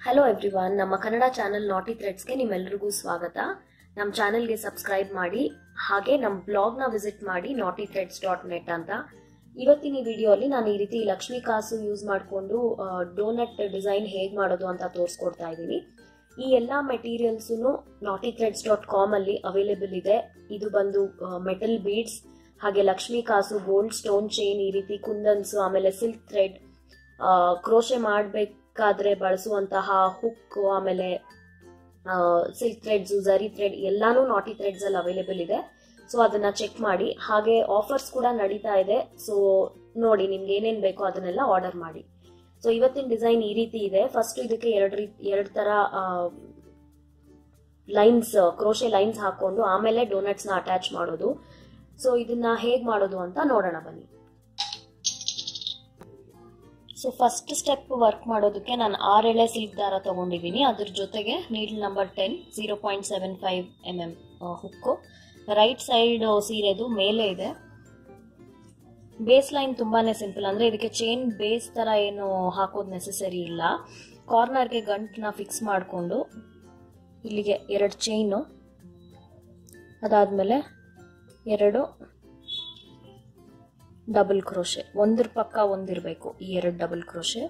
hello everyone ನಮ್ಮ Kannada channel ನಾಟಿ ಥ್ರೆಡ್ಸ್ಗೆ ನಿಮ್ಮೆಲ್ಲರಿಗೂ ಸ್ವಾಗತ ನಮ್ಮ ಚಾನೆಲ್ಗೆ ಸಬ್ಸ್ಕ್ರೈಬ್ ಮಾಡಿ ಹಾಗೆ ನಮ್ಮ ಬ್ಲಾಗ್ನ ವಿಸಿಟ್ ಮಾಡಿ ನಾಟಿ ಥ್ರೆಡ್ಸ್ ಡಾಟ್ ನೆಟ್ ಅಂತ ಇವತ್ತಿನ ಈ ವಿಡಿಯೋಲಿ ನಾನು ಈ ರೀತಿ ಲಕ್ಷ್ಮೀ ಕಾಸು ಯೂಸ್ ಮಾಡಿಕೊಂಡು ಡೋನಟ್ ಡಿಸೈನ್ ಹೇಗೆ ಮಾಡೋದು ಅಂತ ತೋರಿಸ್ಕೊಡ್ತಾ ಇದ್ದೀನಿ ಈ ಎಲ್ಲ materials Naati threads dot com ಅಲ್ಲಿ ಅವೈಲೇಬಲ್ ಇದೆ ಇದು ಬಂದು ಮೆಟಲ್ ಬೀಡ್ಸ್ ಹಾಗೆ ಲಕ್ಷ್ಮೀ ಕಾಸು ಗೋಲ್ಡ್ ಸ್ಟೋನ್ ಚೈನ್ ಈ ರೀತಿ ಕುಂದನ್ಸ್ ಆಮೇಲೆ ಸಿಲ್ಕ್ ಥ್ರೆಡ್ ಕ್ರೋಶೆ ಮಾಡಬೇಕಾದ್ರೆ ಬಳಸುವಂತಹ ಹುಕ್ ಆಮೇಲೆ ಸಿಲ್ಕ್ ಥ್ರೆಡ್ಸ್ ಜರಿ ಥ್ರೆಡ್ ಎಲ್ಲಾನು ನಾಟಿ ಥ್ರೆಡ್ಸ್ ಅಲ್ಲಿ ಅವೈಲೇಬಲ್ ಇದೆ ಸೊ ಅದನ್ನ ಚೆಕ್ ಮಾಡಿ ಹಾಗೆ ಆಫರ್ಸ್ ಕೂಡ ನಡೀತಾ ಇದೆ ಸೊ ನೋಡಿ ನಿಮ್ಗೆ ಏನೇನ್ ಬೇಕೋ ಅದನ್ನೆಲ್ಲ ಆರ್ಡರ್ ಮಾಡಿ ಸೊ ಇವತ್ತಿನ ಡಿಸೈನ್ ಈ ರೀತಿ ಇದೆ ಫಸ್ಟ್ ಇದಕ್ಕೆ ಎರಡು ರೀತಿ ಎರಡು ತರ ಲೈನ್ಸ್ ಕ್ರೋಶೆ ಲೈನ್ಸ್ ಹಾಕೊಂಡು ಆಮೇಲೆ ಡೋನಟ್ಸ್ ನ ಅಟ್ಯಾಚ್ ಮಾಡೋದು ಸೊ ಇದನ್ನ ಹೇಗ್ ಮಾಡೋದು ಅಂತ ನೋಡೋಣ ಬನ್ನಿ ಸೊ ಫಸ್ಟ್ ಸ್ಟೆಪ್ ವರ್ಕ್ ಮಾಡೋದಕ್ಕೆ ನಾನು ಆರು ಎಳೆ ಸಿಲ್ಕ್ ದಾರ ತಗೊಂಡಿದ್ದೀನಿ ಅದ್ರ ಜೊತೆಗೆ needle number ten zero point seven five M M hook right side ಸೀರೆದು ಮೇಲೆ ಇದೆ ಬೇಸ್ ಲೈನ್ ತುಂಬಾನೇ ಸಿಂಪಲ್ ಅಂದ್ರೆ ಇದಕ್ಕೆ ಚೈನ್ ಬೇಸ್ ತರ ಏನು ಹಾಕೋದು ನೆಸೆಸರಿ ಇಲ್ಲ ಕಾರ್ನರ್ಗೆ ಗಂಟನ್ನ ಫಿಕ್ಸ್ ಮಾಡಿಕೊಂಡು ಇಲ್ಲಿಗೆ ಎರಡು ಚೈನು ಅದಾದ್ಮೇಲೆ ಎರಡು ಡಬಲ್ ಕ್ರೋಶೆ ಒಂದ್ರ ಪಕ್ಕ ಒಂದಿರಬೇಕು ಈ ಎರಡು ಡಬಲ್ ಕ್ರೋಶೆ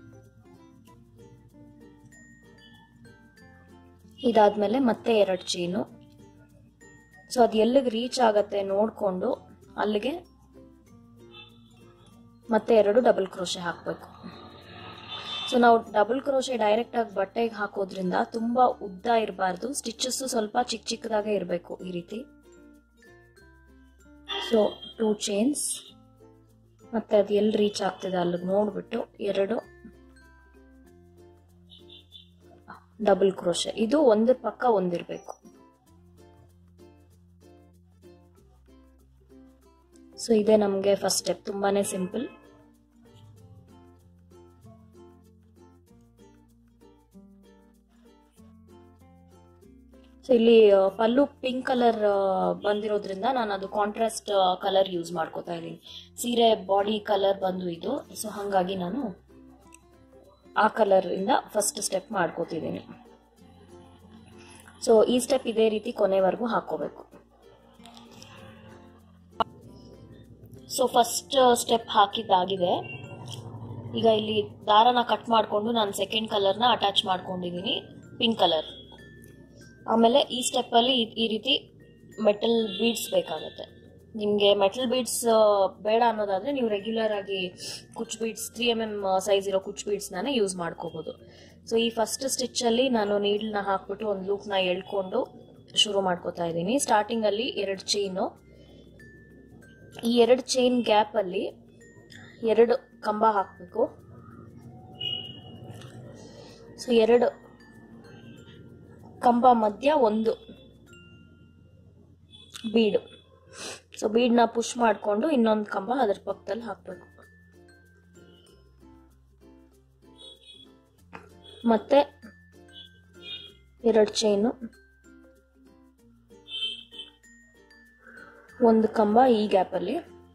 ಇದಾದ್ಮೇಲೆ ಮತ್ತೆ ಎರಡು ಚೈನು ಸೊ ಅದು ಎಲ್ಲಿಗೆ ರೀಚ್ ಆಗತ್ತೆ ನೋಡಿಕೊಂಡು ಅಲ್ಲಿಗೆ ಮತ್ತೆ ಎರಡು ಡಬಲ್ ಕ್ರೋಶೆ ಹಾಕಬೇಕು ಸೊ ನಾವು ಡಬಲ್ ಕ್ರೋಶೆ ಡೈರೆಕ್ಟ್ ಆಗಿ ಬಟ್ಟೆಗೆ ಹಾಕೋದ್ರಿಂದ ತುಂಬಾ ಉದ್ದ ಇರಬಾರ್ದು ಸ್ಟಿಚಸ್ ಸ್ವಲ್ಪ ಚಿಕ್ಕ ಚಿಕ್ಕದಾಗೆ ಇರಬೇಕು ಈ ರೀತಿ ಸೊ ಟೂ ಚೈನ್ಸ್ ಮತ್ತೆ ಅದು ಎಲ್ಲಿ ರೀಚ್ ಆಗ್ತಿದೆ ಅಲ್ಲಿಗೆ ನೋಡ್ಬಿಟ್ಟು ಎರಡು ಡಬಲ್ ಕ್ರೋಶೆ ಇದು ಒಂದ್ರ ಪಕ್ಕ ಒಂದಿರಬೇಕು ಸೊ ಇದೆ ನಮಗೆ ಫಸ್ಟ್ ಸ್ಟೆಪ್ ತುಂಬಾನೇ ಸಿಂಪಲ್ ಸೊ ಇಲ್ಲಿ ಪಲ್ಲು ಪಿಂಕ್ ಕಲರ್ ಬಂದಿರೋದ್ರಿಂದ ನಾನು ಅದು ಕಾಂಟ್ರಾಸ್ಟ್ ಕಲರ್ ಯೂಸ್ ಮಾಡ್ಕೋತಾ ಇದ್ದೀನಿ ಸೀರೆ ಬಾಡಿ ಕಲರ್ ಬಂದು ಇದು ಸೊ ಹಾಗಾಗಿ ನಾನು ಆ ಕಲರ್ ಇಂದ ಫಸ್ಟ್ ಸ್ಟೆಪ್ ಮಾಡ್ಕೋತಿದ್ದೀನಿ ಸೊ ಈ ಸ್ಟೆಪ್ ಇದೇ ರೀತಿ ಕೊನೆವರೆಗೂ ಹಾಕೋಬೇಕು ಸೊ ಫಸ್ಟ್ ಸ್ಟೆಪ್ ಹಾಕಿದ್ದಾಗಿದೆ ಈಗ ಇಲ್ಲಿ ದಾರನ ಕಟ್ ಮಾಡಿಕೊಂಡು ನಾನು ಸೆಕೆಂಡ್ ಕಲರ್ನ ಅಟ್ಯಾಚ್ ಮಾಡ್ಕೊಂಡಿದ್ದೀನಿ ಪಿಂಕ್ ಕಲರ್ ಆಮೇಲೆ ಈ ಸ್ಟೆಪ್ಪಲ್ಲಿ ಈ ರೀತಿ ಮೆಟಲ್ ಬೀಡ್ಸ್ ಬೇಕಾಗುತ್ತೆ ನಿಮಗೆ ಮೆಟಲ್ ಬೀಡ್ಸ್ ಬೇಡ ಅನ್ನೋದಾದ್ರೆ ನೀವು ರೆಗ್ಯುಲರ್ ಆಗಿ kuch beads three M M size ಇರೋ ಕುಚ್ ಬೀಡ್ಸ್ನೇ ಯೂಸ್ ಮಾಡ್ಕೋಬೋದು ಸೊ ಈ ಫಸ್ಟ್ ಸ್ಟಿಚ್ಚಲ್ಲಿ ನಾನು ನೀಡ್ಲನ್ನ ಹಾಕ್ಬಿಟ್ಟು ಒಂದು ಲೂಪ್ನ ಎಳ್ಕೊಂಡು ಶುರು ಮಾಡ್ಕೋತಾ ಇದ್ದೀನಿ ಸ್ಟಾರ್ಟಿಂಗಲ್ಲಿ ಎರಡು ಚೈನು ಈ ಎರಡು ಚೈನ್ ಗ್ಯಾಪಲ್ಲಿ ಎರಡು ಕಂಬ ಹಾಕಬೇಕು ಸೊ ಎರಡು ಕಂಬ ಮಧ್ಯ ಒಂದು ಬೀಡು ಸೊ ಬೀಡ್ನ ಪುಷ್ ಮಾಡಿಕೊಂಡು ಇನ್ನೊಂದು ಕಂಬ ಅದ್ರ ಪಕ್ಕದಲ್ಲಿ ಹಾಕಬೇಕು ಮತ್ತೆ ಎರಡು ಚೈನು ಒಂದು ಕಂಬ ಈ ಗ್ಯಾಪಲ್ಲಿ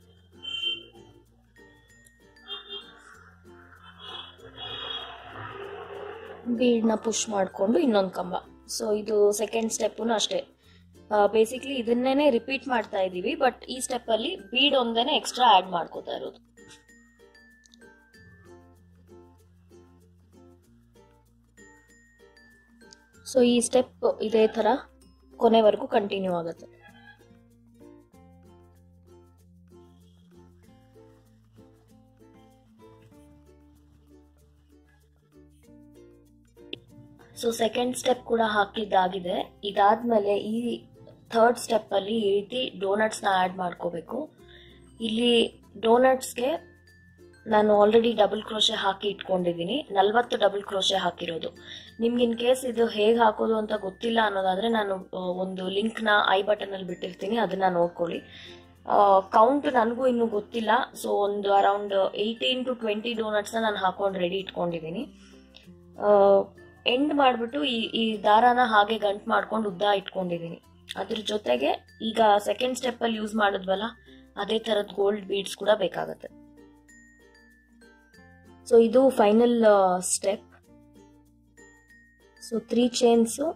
ಬೀಡ್ನ ಪುಷ್ ಮಾಡಿಕೊಂಡು ಇನ್ನೊಂದು ಕಂಬ ಸೊ ಇದು ಸೆಕೆಂಡ್ ಸ್ಟೆಪ್ಪು ಅಷ್ಟೇ ಬೇಸಿಕ್ಲಿ ಇದನ್ನೇ ರಿಪೀಟ್ ಮಾಡ್ತಾ ಇದ್ದೀವಿ ಬಟ್ ಈ ಸ್ಟೆಪ್ ಅಲ್ಲಿ ಬೀಡ್ ಒಂದೇನೆ ಎಕ್ಸ್ಟ್ರಾ ಆಡ್ ಮಾಡ್ಕೋತಾ ಇರೋದು ಸೊ ಈ ಸ್ಟೆಪ್ ಇದೇ ತರ ಕೊನೆವರೆಗೂ ಕಂಟಿನ್ಯೂ ಆಗುತ್ತೆ ಸೊ ಸೆಕೆಂಡ್ ಸ್ಟೆಪ್ ಕೂಡ ಹಾಕಿದ್ದಾಗಿದೆ ಇದಾದ್ಮೇಲೆ ಈ ಥರ್ಡ್ ಸ್ಟೆಪ್ ಅಲ್ಲಿ ಈ ರೀತಿ ಡೋನಟ್ಸ್ ನ ಆಡ್ ಮಾಡ್ಕೋಬೇಕು ಇಲ್ಲಿ ಡೋನಟ್ಸ್ಗೆ ನಾನು ಆಲ್ರೆಡಿ ಡಬಲ್ ಕ್ರೋಶೆ ಹಾಕಿ ಇಟ್ಕೊಂಡಿದ್ದೀನಿ ನಲ್ವತ್ತು ಡಬಲ್ ಕ್ರೋಶೆ ಹಾಕಿರೋದು ನಿಮ್ಗೆ ಇನ್ ಕೇಸ್ ಇದು ಹೇಗೆ ಹಾಕೋದು ಅಂತ ಗೊತ್ತಿಲ್ಲ ಅನ್ನೋದಾದ್ರೆ ನಾನು ಒಂದು ಲಿಂಕ್ ನ ಐ ಬಟನ್ ಅಲ್ಲಿ ಬಿಟ್ಟಿರ್ತೀನಿ ಅದನ್ನ ನೋಡ್ಕೊಳ್ಳಿ ಕೌಂಟ್ ನನಗೂ ಇನ್ನೂ ಗೊತ್ತಿಲ್ಲ ಸೊ ಒಂದು ಅರೌಂಡ್ ಏಯ್ಟೀನ್ ಟು ಟ್ವೆಂಟಿ ಡೋನಟ್ಸ್ನ ನಾನು ಹಾಕೊಂಡು ರೆಡಿ ಇಟ್ಕೊಂಡಿದ್ದೀನಿ ಎಂಡ್ ಮಾಡಿಬಿಟ್ಟು ಈ ಈ ದಾರಾನ ಹಾಗೆ ಗಂಟು ಮಾಡ್ಕೊಂಡು ಉದ್ದ ಇಟ್ಕೊಂಡಿದ್ದೀನಿ ಅದ್ರ ಜೊತೆಗೆ ಈಗ ಸೆಕೆಂಡ್ ಸ್ಟೆಪ್ ಅಲ್ಲಿ ಯೂಸ್ ಮಾಡಿದ್ವಲ್ಲ ಅದೇ ತರದ್ ಗೋಲ್ಡ್ ಬೀಡ್ಸ್ ಕೂಡ ಬೇಕಾಗತ್ತೆ ಸೊ ಇದು final step so three chains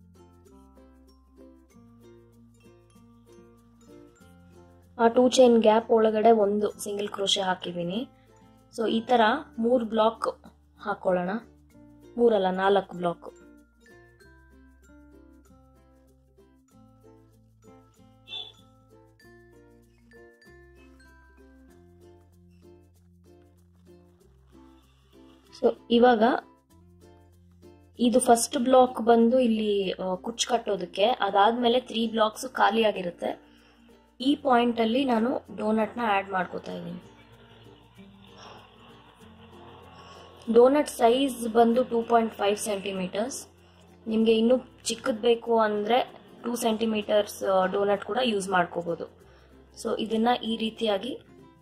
ಆ ಟೂ ಚೈನ್ ಗ್ಯಾಪ್ ಒಳಗಡೆ ಒಂದು ಸಿಂಗಲ್ ಕ್ರೋಶೆ ಹಾಕಿದ್ದೀನಿ ಸೊ ಈ ಥರ ಮೂರು ಬ್ಲಾಕ್ ಹಾಕೊಳ್ಳೋಣ ಮೂರಲ್ಲ ನಾಲ್ಕು ಬ್ಲಾಕ್ ಸೊ ಇವಾಗ ಇದು ಫಸ್ಟ್ ಬ್ಲಾಕ್ ಬಂದು ಇಲ್ಲಿ ಕುಚ್ ಕಟ್ಟೋದಕ್ಕೆ ಅದಾದ್ಮೇಲೆ ತ್ರೀ ಬ್ಲಾಕ್ಸ್ ಖಾಲಿ ಆಗಿರುತ್ತೆ ಈ ಪಾಯಿಂಟ್ ಅಲ್ಲಿ ನಾನು ಡೋನಟ್ ನ ಆಡ್ ಮಾಡ್ಕೋತಾ ಇದ್ದೀನಿ ಡೋನಟ್ ಸೈಜ್ ಬಂದು ಟೂ ಪಾಯಿಂಟ್ ಫೈವ್ ಸೆಂಟಿಮೀಟರ್ಸ್ ನಿಮಗೆ ಇನ್ನೂ ಚಿಕ್ಕದ್ ಬೇಕು ಅಂದರೆ ಟೂ ಸೆಂಟಿಮೀಟರ್ಸ್ ಡೋನಟ್ ಕೂಡ ಯೂಸ್ ಮಾಡ್ಕೋಬೋದು ಸೊ ಇದನ್ನ ಈ ರೀತಿಯಾಗಿ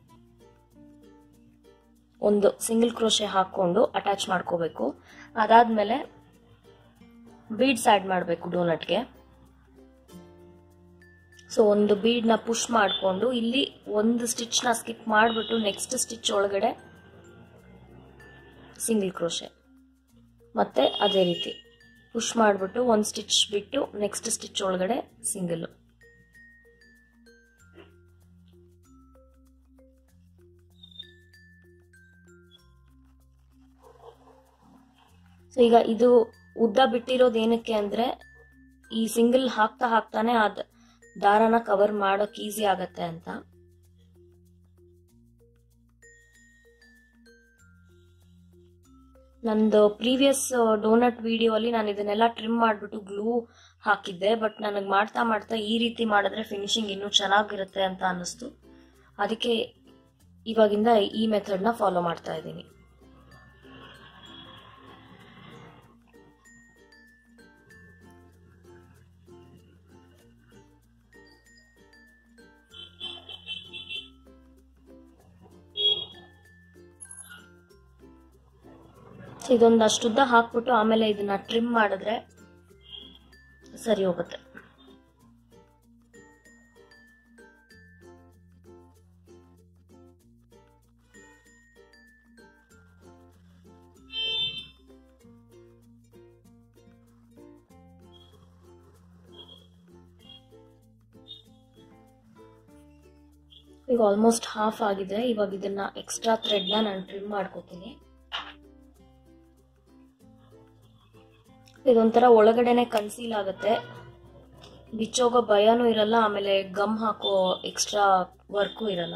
ಒಂದು ಸಿಂಗಲ್ ಕ್ರೋಶೆ ಹಾಕೊಂಡು ಅಟ್ಯಾಚ್ ಮಾಡ್ಕೋಬೇಕು ಅದಾದ್ಮೇಲೆ ಬೀಡ್ಸ್ ಆ್ಯಡ್ ಮಾಡಬೇಕು ಡೋನಟ್ಗೆ ಸೊ ಒಂದು ಬೀಡ್ನ ಪುಷ್ ಮಾಡಿಕೊಂಡು ಇಲ್ಲಿ ಒಂದು ಸ್ಟಿಚ್ನ ಸ್ಕಿಪ್ ಮಾಡಿಬಿಟ್ಟು ನೆಕ್ಸ್ಟ್ ಸ್ಟಿಚ್ ಒಳಗಡೆ ಸಿಂಗಲ್ ಕ್ರೋಶೆ ಮತ್ತೆ ಅದೇ ರೀತಿ ಪುಷ್ ಮಾಡಿಬಿಟ್ಟು ಒಂದು ಸ್ಟಿಚ್ ಬಿಟ್ಟು ನೆಕ್ಸ್ಟ್ ಸ್ಟಿಚ್ ಒಳಗಡೆ ಸಿಂಗಲ್ ಸೊ ಈಗ ಇದು ಉದ್ದ ಬಿಟ್ಟಿರೋದು ಏನಕ್ಕೆ ಅಂದ್ರೆ ಈ ಸಿಂಗಲ್ ಹಾಕ್ತಾ ಹಾಕ್ತಾನೆ ಅದ್ ದಾರನ ಕವರ್ ಮಾಡೋಕ್ ಈಸಿ ಆಗತ್ತೆ ಅಂತ ನಂದು ಪ್ರೀವಿಯಸ್ ಡೋನಟ್ ವಿಡಿಯೋ ಅಲ್ಲಿ ನಾನು ಇದನ್ನೆಲ್ಲ ಟ್ರಿಮ್ ಮಾಡಿಬಿಟ್ಟು ಗ್ಲೂ ಹಾಕಿದ್ದೆ ಬಟ್ ನನಗೆ ಮಾಡ್ತಾ ಮಾಡ್ತಾ ಈ ರೀತಿ ಮಾಡಿದ್ರೆ ಫಿನಿಶಿಂಗ್ ಇನ್ನೂ ಚೆನ್ನಾಗಿರುತ್ತೆ ಅಂತ ಅನ್ನಿಸ್ತು ಅದಕ್ಕೆ ಇವಾಗಿಂದ ಈ ಮೆಥಡ್ನ ಫಾಲೋ ಮಾಡ್ತಾ ಇದ್ದೀನಿ ಇದೊಂದು ಅಷ್ಟುದ್ದ ಹಾಕ್ಬಿಟ್ಟು ಆಮೇಲೆ ಇದನ್ನ ಟ್ರಿಮ್ ಮಾಡಿದ್ರೆ ಸರಿ ಹೋಗುತ್ತೆ ಈಗ ಆಲ್ಮೋಸ್ಟ್ ಹಾಫ್ ಆಗಿದೆ ಇವಾಗ ಇದನ್ನ ಎಕ್ಸ್ಟ್ರಾ ಥ್ರೆಡ್ನ ನಾನು ಟ್ರಿಮ್ ಮಾಡ್ಕೋತೀನಿ ಇದೊಂಥರ ಒಳಗಡೆನೆ ಕನ್ಸೀಲ್ ಆಗುತ್ತೆ ಬಿಚ್ಚೋಗೋ ಭಯನೂ ಇರಲ್ಲ ಆಮೇಲೆ ಗಮ್ ಹಾಕೋ ಎಕ್ಸ್ಟ್ರಾ ವರ್ಕು ಇರಲ್ಲ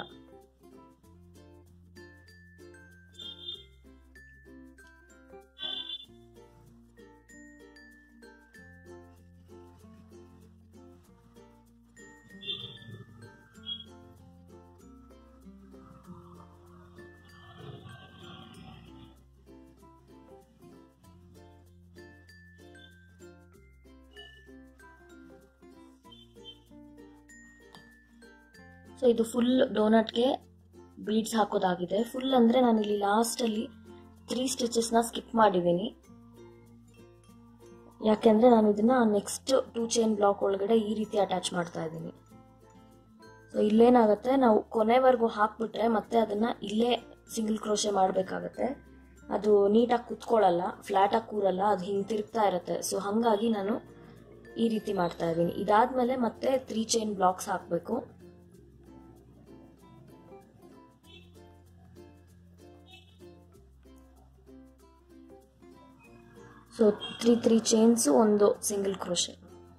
ಸೊ ಇದು ಫುಲ್ ಡೋನಟ್ಗೆ ಬೀಡ್ಸ್ ಹಾಕೋದಾಗಿದೆ ಫುಲ್ ಅಂದರೆ ನಾನು ಇಲ್ಲಿ ಲಾಸ್ಟಲ್ಲಿ ತ್ರೀ ಸ್ಟಿಚಸ್ನ ಸ್ಕಿಪ್ ಮಾಡಿದ್ದೀನಿ ಯಾಕೆಂದರೆ ನಾನು ಇದನ್ನ ನೆಕ್ಸ್ಟ್ ಟೂ ಚೈನ್ ಬ್ಲಾಕ್ ಒಳಗಡೆ ಈ ರೀತಿ ಅಟ್ಯಾಚ್ ಮಾಡ್ತಾ ಇದ್ದೀನಿ ಸೊ ಇಲ್ಲೇನಾಗುತ್ತೆ ನಾವು ಕೊನೆವರೆಗೂ ಹಾಕ್ಬಿಟ್ರೆ ಮತ್ತೆ ಅದನ್ನ ಇಲ್ಲೇ ಸಿಂಗಲ್ ಕ್ರೋಶೆ ಮಾಡಬೇಕಾಗತ್ತೆ ಅದು ನೀಟಾಗಿ ಕುತ್ಕೊಳ್ಳಲ್ಲ ಫ್ಲಾಟಾಗಿ ಕೂರಲ್ಲ ಅದು ಹಿಂಗೆ ತಿರುಗ್ತಾ ಇರುತ್ತೆ ಸೊ ಹಾಗಾಗಿ ನಾನು ಈ ರೀತಿ ಮಾಡ್ತಾ ಇದ್ದೀನಿ ಇದಾದ್ಮೇಲೆ ಮತ್ತೆ ತ್ರೀ ಚೈನ್ ಬ್ಲಾಕ್ಸ್ ಹಾಕಬೇಕು ಸೊ ತ್ರೀ ತ್ರೀ ಚೈನ್ಸ್ ಒಂದು ಸಿಂಗಲ್ ಕ್ರೋಶೆ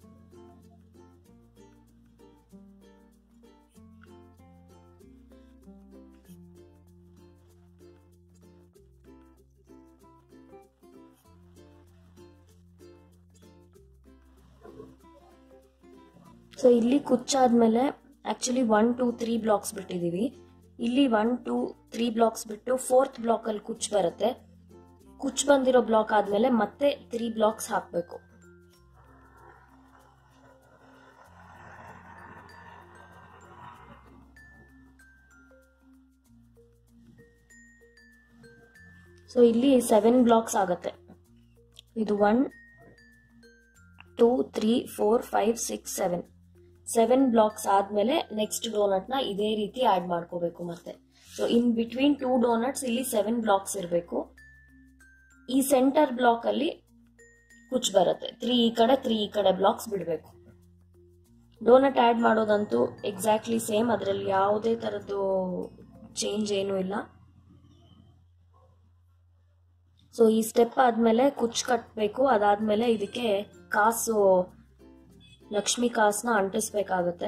ಸೊ ಇಲ್ಲಿ ಕುಚ್ಚಾದ್ಮೇಲೆ actually one two three blocks ಬಿಟ್ಟಿದೀವಿ ಇಲ್ಲಿ ಒನ್ ಟೂ ತ್ರೀ ಬ್ಲಾಕ್ಸ್ ಬಿಟ್ಟು ಫೋರ್ತ್ ಬ್ಲಾಕ್ ಅಲ್ಲಿ ಕುಚ್ ಬರುತ್ತೆ ಕುಚ್ ಬಂದಿರೋ ಬ್ಲಾಕ್ ಆದ್ಮೇಲೆ ಮತ್ತೆ ತ್ರೀ ಬ್ಲಾಕ್ಸ್ ಹಾಕ್ಬೇಕು ಸೊ ಇಲ್ಲಿ ಸೆವೆನ್ ಬ್ಲಾಕ್ಸ್ ಆಗತ್ತೆ ಇದು one two three four five six seven seven blocks ಆದ್ಮೇಲೆ ನೆಕ್ಸ್ಟ್ ಡೋನಟ್ ನ ಇದೇ ರೀತಿ ಆಡ್ ಮಾಡ್ಕೋಬೇಕು ಮತ್ತೆ so in between two donuts ಇಲ್ಲಿ ಸೆವೆನ್ ಬ್ಲಾಕ್ಸ್ ಇರಬೇಕು ಈ ಸೆಂಟರ್ ಬ್ಲಾಕ್ ಅಲ್ಲಿ ಕುಚ್ ಬರುತ್ತೆ ತ್ರೀ ಈ ಕಡೆ ತ್ರೀ ಈ ಕಡೆ ಬ್ಲಾಕ್ಸ್ ಬಿಡಬೇಕು ಡೋನಟ್ ಆ್ಯಡ್ ಮಾಡೋದಂತೂ ಎಕ್ಸಾಕ್ಟ್ಲಿ ಸೇಮ್ ಅದರಲ್ಲಿ ಯಾವುದೇ ಥರದ್ದು ಚೇಂಜ್ ಏನೂ ಇಲ್ಲ ಸೊ ಈ ಸ್ಟೆಪ್ ಆದಮೇಲೆ ಕುಚ್ ಕಟ್ಟಬೇಕು ಅದಾದಮೇಲೆ ಇದಕ್ಕೆ ಕಾಸು ಲಕ್ಷ್ಮಿ ಕಾಸನ್ನ ಅಂಟಿಸ್ಬೇಕಾಗತ್ತೆ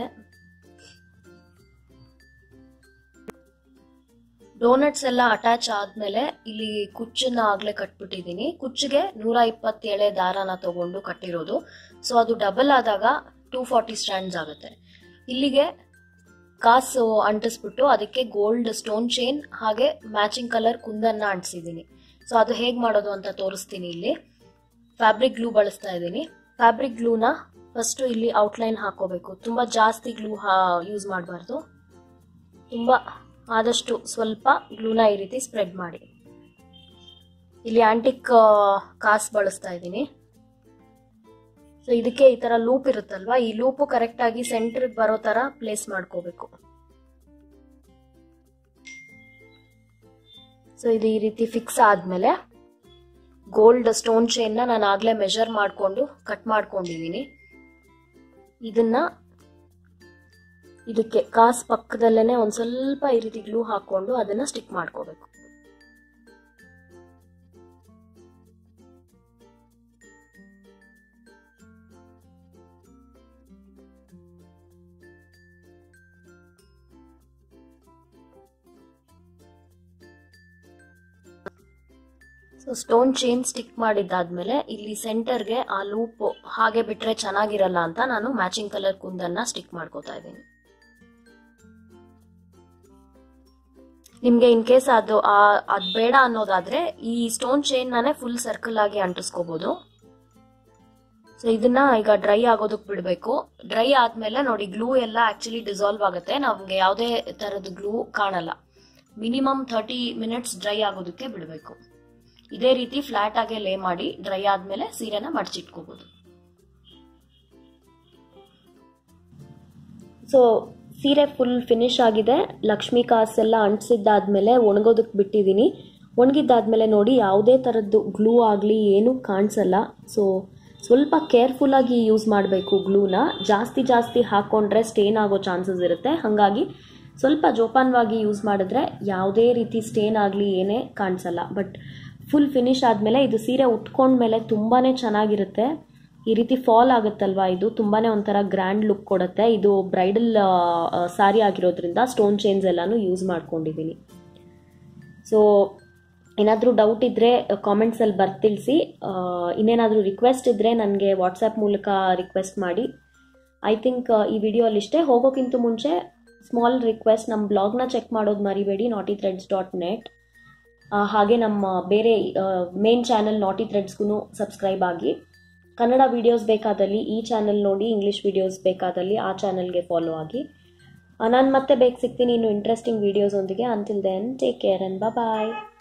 ಡೋನಟ್ಸ್ ಎಲ್ಲ ಅಟ್ಯಾಚ್ ಆದ್ಮೇಲೆ ಇಲ್ಲಿ ಕುಚ್ಚನ್ನ ಆಗ್ಲೇ ಕಟ್ಬಿಟ್ಟಿದೀನಿ ಕುಚ್ಚಿಗೆ ನೂರ ಇಪ್ಪತ್ತೇಳೆ ದಾರನ ತಗೊಂಡು ಕಟ್ಟಿರೋದು ಸೊ ಅದು ಡಬಲ್ ಆದಾಗ ಟೂ ಫಾರ್ಟಿ ಸ್ಟ್ಯಾಂಡ್ಸ್ ಆಗುತ್ತೆ ಇಲ್ಲಿಗೆ ಕಾಸು ಅಂಟಿಸ್ಬಿಟ್ಟು ಅದಕ್ಕೆ ಗೋಲ್ಡ್ ಸ್ಟೋನ್ ಚೈನ್ ಹಾಗೆ ಮ್ಯಾಚಿಂಗ್ ಕಲರ್ ಕುಂದನ್ನ ಅಂಟಿಸಿದ್ದೀನಿ ಸೊ ಅದು ಹೇಗೆ ಮಾಡೋದು ಅಂತ ತೋರಿಸ್ತೀನಿ ಇಲ್ಲಿ ಫ್ಯಾಬ್ರಿಕ್ ಗ್ಲೂ ಬಳಸ್ತಾ ಇದ್ದೀನಿ ಫ್ಯಾಬ್ರಿಕ್ ಗ್ಲೂನ ಫಸ್ಟು ಇಲ್ಲಿ ಔಟ್ಲೈನ್ ಹಾಕೋಬೇಕು ತುಂಬ ಜಾಸ್ತಿ ಗ್ಲೂ ಯೂಸ್ ಮಾಡಬಾರ್ದು ತುಂಬ ಆದಷ್ಟು ಸ್ವಲ್ಪ ಗ್ಲೂನ ಈ ರೀತಿ ಸ್ಪ್ರೆಡ್ ಮಾಡಿ ಇಲ್ಲಿ ಆಂಟಿಕ್ ಕಾಸ್ ಬಳಸ್ತಾ ಇದ್ದೀನಿ ಸೊ ಇದಕ್ಕೆ ಈ ತರ ಲೂಪ್ ಇರುತ್ತಲ್ವಾ ಈ ಲೂಪು ಕರೆಕ್ಟ್ ಆಗಿ ಸೆಂಟರ್ ಬರೋ ತರ ಪ್ಲೇಸ್ ಮಾಡ್ಕೋಬೇಕು ಸೊ ಇದು ಈ ರೀತಿ ಫಿಕ್ಸ್ ಆದ್ಮೇಲೆ ಗೋಲ್ಡ್ ಸ್ಟೋನ್ ಚೈನ್ನ ನಾನು ಆಗ್ಲೇ ಮೆಷರ್ ಮಾಡಿಕೊಂಡು ಕಟ್ ಮಾಡ್ಕೊಂಡಿದ್ದೀನಿ ಇದನ್ನ ಇದಕ್ಕೆ ಕಾಸ್ ಪಕ್ಕದಲ್ಲೇನೆ ಒಂದ್ ಸ್ವಲ್ಪ ಈ ರೀತಿ ಗ್ಲೂ ಹಾಕೊಂಡು ಅದನ್ನ ಸ್ಟಿಕ್ ಮಾಡ್ಕೋಬೇಕು ಸೊ ಸ್ಟೋನ್ ಚೈನ್ ಸ್ಟಿಕ್ ಮಾಡಿದ್ದಾದ್ಮೇಲೆ ಇಲ್ಲಿ ಸೆಂಟರ್ಗೆ ಆ ಲೂಪ್ ಹಾಗೆ ಬಿಟ್ರೆ ಚೆನ್ನಾಗಿರಲ್ಲ ಅಂತ ನಾನು ಮ್ಯಾಚಿಂಗ್ ಕಲರ್ ಕುಂದನ್ನ ಸ್ಟಿಕ್ ಮಾಡ್ಕೋತಾ ಇದ್ದೀನಿ ನಿಮ್ಗೆ ಇನ್ ಕೇಸ್ ಅದು ಅದ್ ಬೇಡ ಅನ್ನೋದಾದ್ರೆ ಈ ಸ್ಟೋನ್ ಚೈನ್ ನಾನೇ ಫುಲ್ ಸರ್ಕಲ್ ಆಗಿ ಅಂಟಿಸ್ಕೋಬಹುದು ಸೊ ಇದನ್ನ ಈಗ ಡ್ರೈ ಆಗೋದಕ್ ಬಿಡ್ಬೇಕು ಡ್ರೈ ಆದ್ಮೇಲೆ ನೋಡಿ ಗ್ಲೂ ಎಲ್ಲ ಆಕ್ಚುಲಿ ಡಿಸಾಲ್ವ್ ಆಗುತ್ತೆ ನಮ್ಗೆ ಯಾವುದೇ ತರದ ಗ್ಲೂ ಕಾಣಲ್ಲ ಮಿನಿಮಮ್ ಥರ್ಟಿ ಮಿನಿಟ್ಸ್ ಡ್ರೈ ಆಗೋದಕ್ಕೆ ಬಿಡಬೇಕು ಇದೇ ರೀತಿ ಫ್ಲಾಟ್ ಆಗಿ ಲೇ ಮಾಡಿ ಡ್ರೈ ಆದ್ಮೇಲೆ ಸೀರೆನ ಮಡಚಿಟ್ಕೋಬಹುದು ಸೊ ಸೀರೆ ಫುಲ್ ಫಿನಿಶ್ ಆಗಿದೆ ಲಕ್ಷ್ಮಿ ಕಾಸೆಲ್ಲ ಅಂಟಿಸಿದ್ದಾದ್ಮೇಲೆ ಒಣಗೋದಕ್ಕೆ ಬಿಟ್ಟಿದ್ದೀನಿ ಒಣಗಿದ್ದಾದ್ಮೇಲೆ ನೋಡಿ ಯಾವುದೇ ಥರದ್ದು ಗ್ಲೂ ಆಗಲಿ ಏನೂ ಕಾಣಿಸಲ್ಲ ಸೊ ಸ್ವಲ್ಪ ಕೇರ್ಫುಲ್ಲಾಗಿ ಯೂಸ್ ಮಾಡಬೇಕು ಗ್ಲೂನ ಜಾಸ್ತಿ ಜಾಸ್ತಿ ಹಾಕ್ಕೊಂಡ್ರೆ ಸ್ಟೇನ್ ಆಗೋ ಚಾನ್ಸಸ್ ಇರುತ್ತೆ ಹಾಗಾಗಿ ಸ್ವಲ್ಪ ಜೋಪಾನವಾಗಿ ಯೂಸ್ ಮಾಡಿದ್ರೆ ಯಾವುದೇ ರೀತಿ ಸ್ಟೇನ್ ಆಗಲಿ ಏನೇ ಕಾಣಿಸಲ್ಲ ಬಟ್ ಫುಲ್ ಫಿನಿಶ್ ಆದಮೇಲೆ ಇದು ಸೀರೆ ಉಟ್ಕೊಂಡ್ಮೇಲೆ ತುಂಬಾ ಚೆನ್ನಾಗಿರುತ್ತೆ ಈ ರೀತಿ ಫಾಲ್ ಆಗುತ್ತಲ್ವಾ ಇದು ತುಂಬಾ ಒಂಥರ ಗ್ರ್ಯಾಂಡ್ ಲುಕ್ ಕೊಡುತ್ತೆ ಇದು ಬ್ರೈಡಲ್ ಸಾರಿ ಆಗಿರೋದ್ರಿಂದ ಸ್ಟೋನ್ ಚೈನ್ಸ್ ಎಲ್ಲಾನು ಯೂಸ್ ಮಾಡ್ಕೊಂಡಿದ್ದೀನಿ ಸೊ ಏನಾದರೂ ಡೌಟ್ ಇದ್ದರೆ ಕಾಮೆಂಟ್ಸಲ್ಲಿ ಬರ್ತಿಳಿಸಿ ಇನ್ನೇನಾದರೂ ರಿಕ್ವೆಸ್ಟ್ ಇದ್ದರೆ ನನಗೆ ವಾಟ್ಸಪ್ ಮೂಲಕ ರಿಕ್ವೆಸ್ಟ್ ಮಾಡಿ ಐ ಥಿಂಕ್ ಈ ವಿಡಿಯೋಲ್ಲಿ ಇಷ್ಟೇ ಹೋಗೋಕ್ಕಿಂತ ಮುಂಚೆ ಸ್ಮಾಲ್ ರಿಕ್ವೆಸ್ಟ್ ನಮ್ಮ ಬ್ಲಾಗ್ನ ಚೆಕ್ ಮಾಡೋದು ಮರಿಬೇಡಿ ನಾಟಿ ಥ್ರೆಡ್ಸ್ ಡಾಟ್ ನೆಟ್ ಹಾಗೆ ನಮ್ಮ ಬೇರೆ ಮೇನ್ ಚಾನಲ್ ನಾಟಿ ಥ್ರೆಡ್ಸ್ಗೂ ಸಬ್ಸ್ಕ್ರೈಬ್ ಆಗಿ ಕನ್ನಡ ವಿಡಿಯೋಸ್ ಬೇಕಾದಲ್ಲಿ ಈ ಚಾನಲ್ ನೋಡಿ ಇಂಗ್ಲೀಷ್ ವಿಡಿಯೋಸ್ ಬೇಕಾದಲ್ಲಿ ಆ ಚಾನಲ್ಗೆ ಫಾಲೋ ಆಗಿ ನಾನು ಮತ್ತೆ ಬೇಕು ಸಿಗ್ತೀನಿ ಇನ್ನು ಇಂಟ್ರೆಸ್ಟಿಂಗ್ ವಿಡಿಯೋಸ್ ಒಂದಿಗೆ until then take care and bye